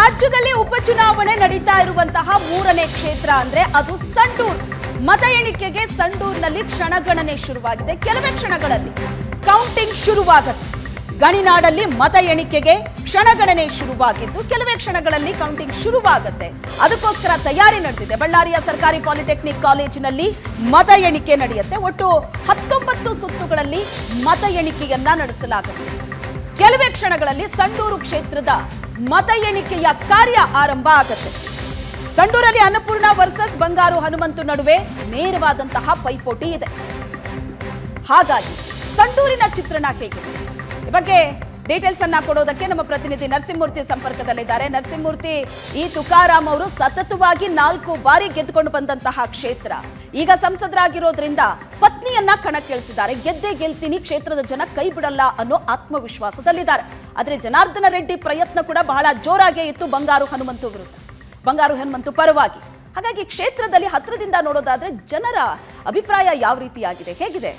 ರಾಜ್ಯದಲ್ಲಿ ಉಪಚುನಾವಣೆ ನಡೀತಾ ಇರುವಂತಹ ಮೂರನೇ ಕ್ಷೇತ್ರ ಅಂದ್ರೆ ಅದು ಸಂಡೂರು ಮತ ಎಣಿಕೆಗೆ ಸಂಡೂರಿನಲ್ಲಿ ಕ್ಷಣಗಣನೆ ಶುರುವಾಗಿದೆ ಕೆಲವೇ ಕ್ಷಣಗಳಲ್ಲಿ ಕೌಂಟಿಂಗ್ ಶುರುವಾಗುತ್ತೆ ಗಣಿನಾಡಲ್ಲಿ ಮತ ಎಣಿಕೆಗೆ ಕ್ಷಣಗಣನೆ ಶುರುವಾಗಿದ್ದು ಕೆಲವೇ ಕ್ಷಣಗಳಲ್ಲಿ ಕೌಂಟಿಂಗ್ ಶುರುವಾಗುತ್ತೆ ಅದಕ್ಕೋಸ್ಕರ ತಯಾರಿ ನಡೆದಿದೆ ಬಳ್ಳಾರಿಯ ಸರ್ಕಾರಿ ಪಾಲಿಟೆಕ್ನಿಕ್ ಕಾಲೇಜಿನಲ್ಲಿ ಮತ ಎಣಿಕೆ ನಡೆಯುತ್ತೆ ಒಟ್ಟು ಹತ್ತೊಂಬತ್ತು ಸುತ್ತುಗಳಲ್ಲಿ ಮತ ಎಣಿಕೆಯನ್ನ ನಡೆಸಲಾಗುತ್ತೆ ಕೆಲವೇ ಕ್ಷಣಗಳಲ್ಲಿ ಸಂಡೂರು ಕ್ಷೇತ್ರದ ಮತ ಎಣಿಕೆಯ ಕಾರ್ಯ ಆರಂಭ ಆಗುತ್ತೆ ಸಂಡೂರಲ್ಲಿ ಅನ್ನಪೂರ್ಣ ವರ್ಸಸ್ ಬಂಗಾರು ಹನುಮಂತು ನಡುವೆ ನೇರವಾದಂತಹ ಪೈಪೋಟಿ ಇದೆ ಹಾಗಾಗಿ ಸಂಡೂರಿನ ಚಿತ್ರಣ ಹೇಗಿದೆ ಈ ಬಗ್ಗೆ ಡೀಟೇಲ್ಸ್ ಅನ್ನ ಕೊಡೋದಕ್ಕೆ ನಮ್ಮ ಪ್ರತಿನಿಧಿ ನರಸಿಂಹಮೂರ್ತಿ ಸಂಪರ್ಕದಲ್ಲಿದ್ದಾರೆ ನರಸಿಂಹಮೂರ್ತಿ ಈ ತುಕಾರಾಮ್ ಅವರು ಸತತವಾಗಿ ನಾಲ್ಕು ಬಾರಿ ಗೆದ್ದುಕೊಂಡು ಬಂದಂತಹ ಕ್ಷೇತ್ರ ಈಗ ಸಂಸದರಾಗಿರೋದ್ರಿಂದ ಪತ್ನಿಯನ್ನ ಕಣಕ್ಕಿಳಿಸಿದ್ದಾರೆ ಗೆದ್ದೇ ಗೆಲ್ತೀನಿ ಕ್ಷೇತ್ರದ ಜನ ಕೈ ಬಿಡಲ್ಲ ಅನ್ನೋ ಆತ್ಮವಿಶ್ವಾಸದಲ್ಲಿದ್ದಾರೆ ಆದ್ರೆ ಜನಾರ್ದನ ರೆಡ್ಡಿ ಪ್ರಯತ್ನ ಕೂಡ ಬಹಳ ಜೋರಾಗೇ ಇತ್ತು ಬಂಗಾರು ಹನುಮಂತು ವಿರುದ್ಧ ಬಂಗಾರು ಹನುಮಂತು ಪರವಾಗಿ ಹಾಗಾಗಿ ಕ್ಷೇತ್ರದಲ್ಲಿ ಹತ್ರದಿಂದ ನೋಡೋದಾದ್ರೆ ಜನರ ಅಭಿಪ್ರಾಯ ಯಾವ ರೀತಿಯಾಗಿದೆ ಹೇಗಿದೆ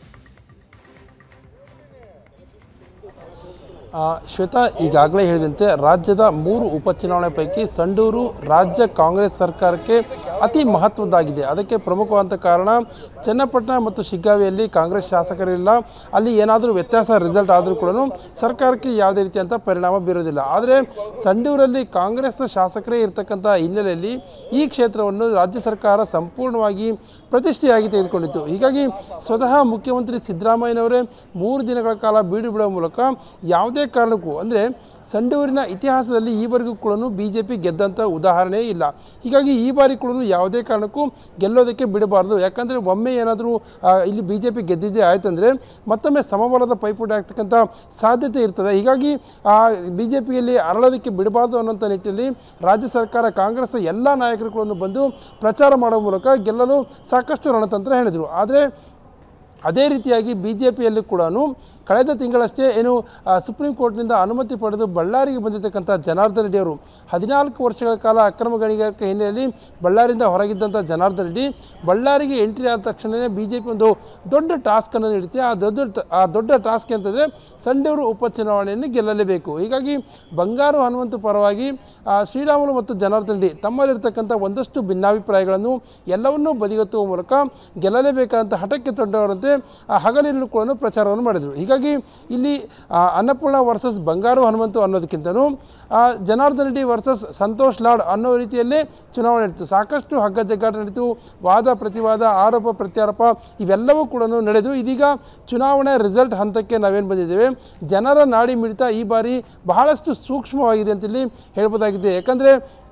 ಆ, ಶ್ವೇತಾ ಈಗಾಗಲೇ ಹೇಳಿದಂತೆ ರಾಜ್ಯದ ಮೂರು ಉಪಚುನಾವಣೆ ಪೈಕಿ ಸಂಡೂರು ರಾಜ್ಯ ಕಾಂಗ್ರೆಸ್ ಸರ್ಕಾರಕ್ಕೆ ಅತಿ ಮಹತ್ವದ್ದಾಗಿದೆ ಅದಕ್ಕೆ ಪ್ರಮುಖವಾದ ಕಾರಣ ಚನ್ನಪಟ್ಟಣ ಮತ್ತು ಶಿಗ್ಗಾವಿಯಲ್ಲಿ ಕಾಂಗ್ರೆಸ್ ಶಾಸಕರಿಲ್ಲ ಅಲ್ಲಿ ಏನಾದರೂ ವ್ಯತ್ಯಾಸ ರಿಸಲ್ಟ್ ಆದರೂ ಕೂಡ ಸರ್ಕಾರಕ್ಕೆ ಯಾವುದೇ ರೀತಿಯಂಥ ಪರಿಣಾಮ ಬೀರೋದಿಲ್ಲ ಆದರೆ ಸಂಡೂರಲ್ಲಿ ಕಾಂಗ್ರೆಸ್ನ ಶಾಸಕರೇ ಇರತಕ್ಕಂಥ ಹಿನ್ನೆಲೆಯಲ್ಲಿ ಈ ಕ್ಷೇತ್ರವನ್ನು ರಾಜ್ಯ ಸರ್ಕಾರ ಸಂಪೂರ್ಣವಾಗಿ ಪ್ರತಿಷ್ಠೆಯಾಗಿ ತೆಗೆದುಕೊಂಡಿತ್ತು ಹೀಗಾಗಿ ಸ್ವತಃ ಮುಖ್ಯಮಂತ್ರಿ ಸಿದ್ದರಾಮಯ್ಯನವರೇ ಮೂರು ದಿನಗಳ ಕಾಲ ಬೀಡು ಬಿಡುವ ಮೂಲಕ ಯಾವುದೇ ಕಾರಣಕ್ಕೂ ಅಂದರೆ ಸಂಡೂರಿನ ಇತಿಹಾಸದಲ್ಲಿ ಈವರೆಗೂ ಕೂಡ ಬಿ ಜೆ ಪಿ ಗೆದ್ದಂಥ ಉದಾಹರಣೆ ಇಲ್ಲ ಹೀಗಾಗಿ ಈ ಬಾರಿ ಕೂಡ ಯಾವುದೇ ಕಾರಣಕ್ಕೂ ಗೆಲ್ಲೋದಕ್ಕೆ ಬಿಡಬಾರ್ದು ಯಾಕಂದರೆ ಒಮ್ಮೆ ಏನಾದರೂ ಇಲ್ಲಿ ಬಿ ಜೆ ಪಿ ಗೆದ್ದಿದ್ದೇ ಆಯ್ತಂದರೆ ಮತ್ತೊಮ್ಮೆ ಸಮಬಲದ ಪೈಪೋಟಿ ಆಗ್ತಕ್ಕಂಥ ಸಾಧ್ಯತೆ ಇರ್ತದೆ ಹೀಗಾಗಿ ಬಿ ಜೆ ಪಿಯಲ್ಲಿ ಅರಳೋದಕ್ಕೆ ಬಿಡಬಾರ್ದು ಅನ್ನೋಂಥ ನಿಟ್ಟಿನಲ್ಲಿ ರಾಜ್ಯ ಸರ್ಕಾರ ಕಾಂಗ್ರೆಸ್ ಎಲ್ಲ ನಾಯಕರುಗಳನ್ನು ಬಂದು ಪ್ರಚಾರ ಮಾಡುವ ಮೂಲಕ ಗೆಲ್ಲಲು ಸಾಕಷ್ಟು ರಣತಂತ್ರ ಹೇಳಿದರು ಆದರೆ ಅದೇ ರೀತಿಯಾಗಿ ಬಿ ಜೆ ಪಿಯಲ್ಲಿ ಕೂಡ ಕಳೆದ ತಿಂಗಳಷ್ಟೇ ಏನು ಆ, ಸುಪ್ರೀಂ ಕೋರ್ಟ್ನಿಂದ ಅನುಮತಿ ಪಡೆದು ಬಳ್ಳಾರಿಗೆ ಬಂದಿರತಕ್ಕಂಥ ಜನಾರ್ದನ್ ರೆಡ್ಡಿ ಅವರು ಹದಿನಾಲ್ಕು ವರ್ಷಗಳ ಕಾಲ ಅಕ್ರಮ ಗಣಿಗಾರಿಕೆ ಹಿನ್ನೆಲೆಯಲ್ಲಿ ಬಳ್ಳಾರಿಯಿಂದ ಹೊರಗಿದ್ದಂಥ ಜನಾರ್ದನ್ ರೆಡ್ಡಿ ಬಳ್ಳಾರಿಗೆ ಎಂಟ್ರಿ ಆದ ತಕ್ಷಣವೇ ಬಿ ಜೆ ಪಿ ಒಂದು ದೊಡ್ಡ ಟಾಸ್ಕನ್ನು ನೀಡುತ್ತೆ ಆ ದೊಡ್ಡ ಆ ದೊಡ್ಡ ಟಾಸ್ಕ್ ಅಂತಂದರೆ ಸಂಡೂರು ಉಪಚುನಾವಣೆಯನ್ನು ಗೆಲ್ಲಲೇಬೇಕು ಹೀಗಾಗಿ ಬಂಗಾರು ಹನುಮಂತು ಪರವಾಗಿ ಆ, ಶ್ರೀರಾಮುಲು ಮತ್ತು ಜನಾರ್ದನ್ ರೆಡ್ಡಿ ತಮ್ಮಲ್ಲಿರ್ತಕ್ಕಂಥ ಒಂದಷ್ಟು ಭಿನ್ನಾಭಿಪ್ರಾಯಗಳನ್ನು ಎಲ್ಲವನ್ನೂ ಬದಿಗೊತ್ತುವ ಮೂಲಕ ಗೆಲ್ಲಲೇಬೇಕಾದಂಥ ಹಠಕ್ಕೆ ತೊಡವರಂತೆ ಹಗಲಿರುಳು ಕೂಡ ಪ್ರಚಾರವನ್ನು ಮಾಡಿದರು ಹೀಗಾಗಿ ಇಲ್ಲಿ ಆ, ಅನ್ನಪೂರ್ಣ ವರ್ಸಸ್ ಬಂಗಾರು ಹನುಮಂತು ಅನ್ನೋದಕ್ಕಿಂತನೂ ಆ, ಜನಾರ್ದನ್ ರೆಡ್ಡಿ ವರ್ಸಸ್ ಸಂತೋಷ್ ಲಾಡ್ ಅನ್ನೋ ರೀತಿಯಲ್ಲೇ ಚುನಾವಣೆ ನಡೀತು ಸಾಕಷ್ಟು ಹಗ್ಗ ಜಗ್ಗಾಟ ನಡೀತು ವಾದ ಪ್ರತಿವಾದ ಆರೋಪ ಪ್ರತ್ಯಾರೋಪ ಇವೆಲ್ಲವೂ ಕೂಡ ನಡೆದು ಇದೀಗ ಚುನಾವಣೆ ರಿಸಲ್ಟ್ ಹಂತಕ್ಕೆ ನಾವೇನು ಬಂದಿದ್ದೇವೆ ಜನರ ನಾಡಿ ಮಿಡಿತ ಈ ಬಾರಿ ಬಹಳಷ್ಟು ಸೂಕ್ಷ್ಮವಾಗಿದೆ ಅಂತೇಳಿ ಹೇಳ್ಬೋದಾಗಿದೆ ಯಾಕಂದರೆ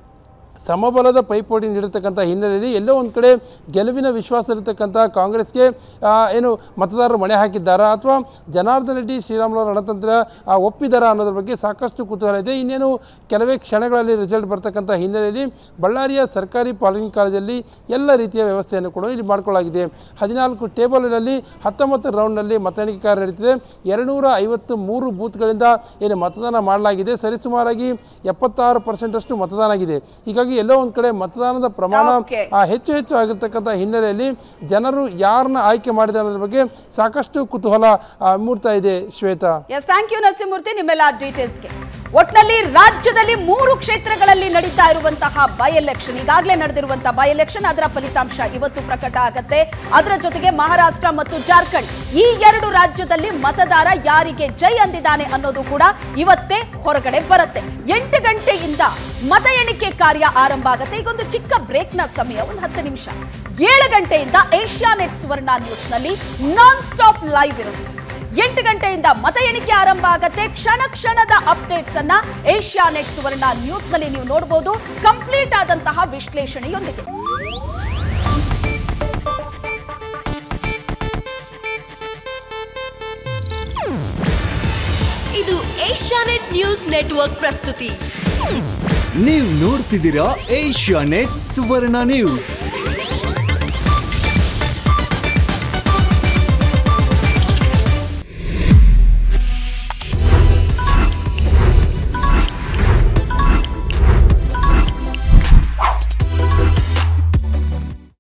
ಸಮಬಲದ ಪೈಪೋಟಿ ನೀಡಿರ್ತಕ್ಕಂಥ ಹಿನ್ನೆಲೆಯಲ್ಲಿ ಎಲ್ಲೋ ಒಂದು ಕಡೆ ಗೆಲುವಿನ ವಿಶ್ವಾಸ ಇರತಕ್ಕಂಥ ಕಾಂಗ್ರೆಸ್ಗೆ ಆ, ಏನು ಮತದಾರರು ಮಣೆ ಹಾಕಿದ್ದಾರಾ ಅಥವಾ ಜನಾರ್ದನ್ ರೆಡ್ಡಿ ಶ್ರೀರಾಮುಲು ರಣತಂತ್ರ ಆ, ಒಪ್ಪಿದ್ದಾರಾ ಅನ್ನೋದ್ರ ಬಗ್ಗೆ ಸಾಕಷ್ಟು ಕುತೂಹಲ ಇದೆ ಇನ್ನೇನು ಕೆಲವೇ ಕ್ಷಣಗಳಲ್ಲಿ ರಿಸಲ್ಟ್ ಬರ್ತಕ್ಕಂಥ ಹಿನ್ನೆಲೆಯಲ್ಲಿ ಬಳ್ಳಾರಿಯ ಸರ್ಕಾರಿ ಪಾಲಿಟೆಕ್ನಿಕ್ ಕಾಲೇಜಲ್ಲಿ ಎಲ್ಲ ರೀತಿಯ ವ್ಯವಸ್ಥೆಯನ್ನು ಕೂಡ ಇಲ್ಲಿ ಮಾಡಿಕೊಳ್ಳಲಾಗಿದೆ ಹದಿನಾಲ್ಕು ಟೇಬಲ್ನಲ್ಲಿ ಹತ್ತೊಂಬತ್ತು ರೌಂಡ್ನಲ್ಲಿ ಮತ ಎಣಿಕೆ ಕಾರ್ಯ ನಡೀತಿದೆ ಎರಡುನೂರ ಐವತ್ತು ಮೂರು ಬೂತ್ಗಳಿಂದ ಏನು ಮತದಾನ ಮಾಡಲಾಗಿದೆ ಸರಿಸುಮಾರಾಗಿ ಎಪ್ಪತ್ತಾರು ಪರ್ಸೆಂಟಷ್ಟು ಮತದಾನ ಆಗಿದೆ ಹೀಗಾಗಿ ಎಲ್ಲೋ ಒಂದು ಕಡೆ ಮತದಾನದ ಪ್ರಮಾಣ Okay. ಆ, ಹೆಚ್ಚು ಹೆಚ್ಚು ಆಗಿರ್ತಕ್ಕಂಥ ಹಿನ್ನೆಲೆಯಲ್ಲಿ ಜನರು ಯಾರನ್ನ ಆಯ್ಕೆ ಮಾಡಿದ್ದಾರೆ ಅನ್ನೋದ್ರ ಬಗ್ಗೆ ಸಾಕಷ್ಟು ಕುತೂಹಲ ಆ, ಮೂಡ್ತಾ ಇದೆ Shwetha yes thank you Narasimhamurthy ನಿಮ್ಮೆಲ್ಲ ಡೀಟೇಲ್ಸ್ಗೆ ಒಟ್ನಲ್ಲಿ ರಾಜ್ಯದಲ್ಲಿ ಮೂರು ಕ್ಷೇತ್ರಗಳಲ್ಲಿ ನಡೀತಾ ಇರುವಂತಹ ಬೈ ಎಲೆಕ್ಷನ್ ಈಗಾಗಲೇ ನಡೆದಿರುವಂತಹ ಬೈ ಎಲೆಕ್ಷನ್ ಅದರ ಫಲಿತಾಂಶ ಇವತ್ತು ಪ್ರಕಟ ಆಗತ್ತೆ ಅದರ ಜೊತೆಗೆ ಮಹಾರಾಷ್ಟ್ರ ಮತ್ತು ಜಾರ್ಖಂಡ್ ಈ ಎರಡು ರಾಜ್ಯದಲ್ಲಿ ಮತದಾರ ಯಾರಿಗೆ ಜೈ ಅಂದಿದ್ದಾನೆ ಅನ್ನೋದು ಕೂಡ ಇವತ್ತೇ ಹೊರಗಡೆ ಬರುತ್ತೆ ಎಂಟು ಗಂಟೆಯಿಂದ ಮತ ಎಣಿಕೆ ಕಾರ್ಯ ಆರಂಭ ಆಗುತ್ತೆ ಈಗೊಂದು ಚಿಕ್ಕ ಬ್ರೇಕ್ನ ಸಮಯ ಒಂದು ಹತ್ತು ನಿಮಿಷ ಏಳು ಗಂಟೆಯಿಂದ ಏಷ್ಯಾ ನೆಟ್ ಸುವರ್ಣ ನ್ಯೂಸ್ನಲ್ಲಿ ನಾನ್ ಸ್ಟಾಪ್ ಲೈವ್ ಇರುತ್ತೆ ಎಂಟು ಗಂಟೆಯಿಂದ ಮತ ಎಣಿಕೆ ಆರಂಭ ಆಗತ್ತೆ ಕ್ಷಣ ಕ್ಷಣದ ಅಪ್ಡೇಟ್ಸ್ ಅನ್ನ ಏಷ್ಯಾ ನೆಟ್ ಸುವರ್ಣ ನ್ಯೂಸ್ ನಲ್ಲಿ ನೀವು ನೋಡಬಹುದು ಕಂಪ್ಲೀಟ್ ಆದಂತಹ ವಿಶ್ಲೇಷಣೆಯೊಂದಿಗೆ ಇದು ಏಷ್ಯಾನೆಟ್ ನ್ಯೂಸ್ ನೆಟ್ವರ್ಕ್ ಪ್ರಸ್ತುತಿ ನೀವು ನೋಡ್ತಿದ್ದೀರಾ ಏಷ್ಯಾ ನೆಟ್ ಸುವರ್ಣ ನ್ಯೂಸ್